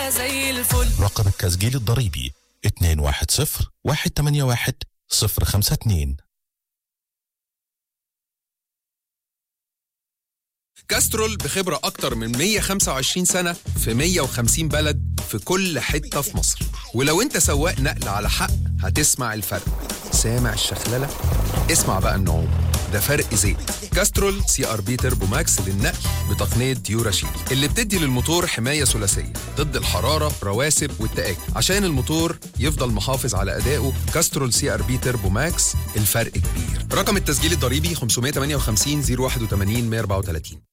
كده زي الفل رقم التسجيل الضريبي 210 181 052 كاسترول بخبرة أكتر من 125 سنة في 150 بلد في كل حتة في مصر ولو أنت سواق نقل على حق هتسمع الفرق سامع الشخللة؟ اسمع بقى النعوم ده فرق زيت كاسترول سي ار بي تربو ماكس للنقل بتقنية ديوراشيل اللي بتدي للموتور حماية ثلاثية ضد الحرارة رواسب والتآكل عشان الموتور يفضل محافظ على أدائه كاسترول سي ار بي تربو ماكس الفرق كبير رقم التسجيل الضريبي 558 081 134